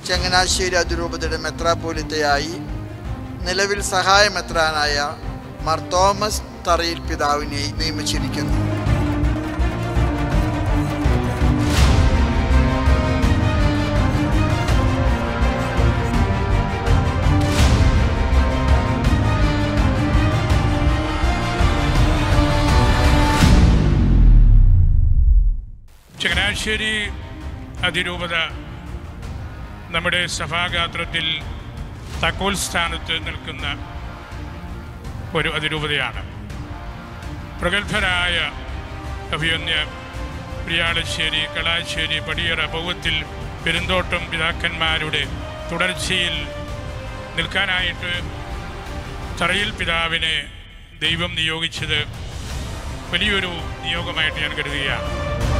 ചങ്ങനാശ്ശേരി അതിരൂപതയുടെ മെത്രാപ്പോലിത്തയായി നിലവിൽ സഹായമെത്രാനായ മാർ തോമസ് തറയിൽ പിതാവിനെ നിയമിച്ചിരിക്കുന്നു ചങ്ങനാശ്ശേരി അതിരൂപത നമ്മുടെ സഭാഗാത്രത്തിൽ തക്കോൽ സ്ഥാനത്ത് നിൽക്കുന്ന ഒരു അതിരൂപതയാണ് പ്രഗത്ഭരായ അഭിയന്യ പ്രിയാളശ്ശേരി കളാശ്ശേരി പടിയറ പൗവത്തിൽ പെരുന്തോട്ടം പിതാക്കന്മാരുടെ തുടർച്ചയിൽ നിൽക്കാനായിട്ട് തറയിൽ പിതാവിനെ ദൈവം നിയോഗിച്ചത് വലിയൊരു നിയോഗമായിട്ട് ഞാൻ കരുതുകയാണ്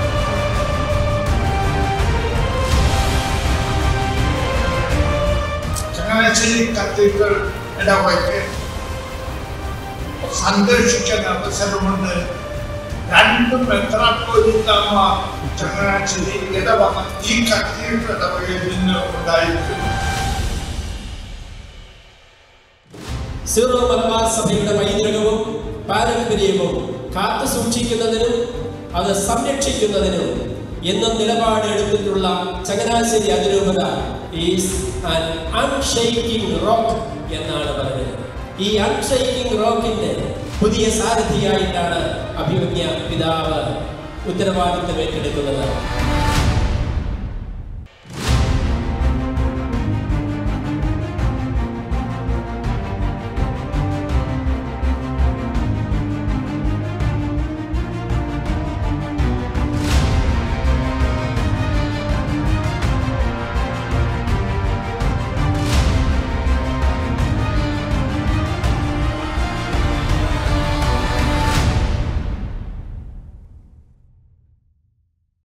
ചങ്ങനാശ്ശേരി കത്തീഡ്രൽ ഇടവയ്ക്ക് സന്ദർശിക്കുന്ന അവസരമുണ്ട് രണ്ട് മെത്രാപ്പോലിത്തമാർ ചങ്ങനാശ്ശേരി ഇടവക ഈ കത്തീഡ്രൽ ഇടവകയിൽ നിന്ന് ഉണ്ടായിരിക്കുന്നു സീറോ മലബാർ സഭയുടെ പൈതൃകവും പാരമ്പര്യവും കാത്തു സൂക്ഷിക്കുന്നതിനും അത് സംരക്ഷിക്കുന്നതിനും എന്നും നിലപാടെടുത്തിട്ടുള്ള ചങ്ങനാശ്ശേരി അതിരൂപത ഈസ് ആൻ അൺഷെയ്ക്കിംഗ് റോക്ക് എന്നാണ് പറഞ്ഞത് ഈ അൺഷെയ്ക്കിംഗ് റോക്കിന്റെ പുതിയ സാരഥിയായിട്ടാണ് അഭിമന്യ പിതാവ് ഉത്തരവാദിത്തം ഏറ്റെടുക്കുന്നത്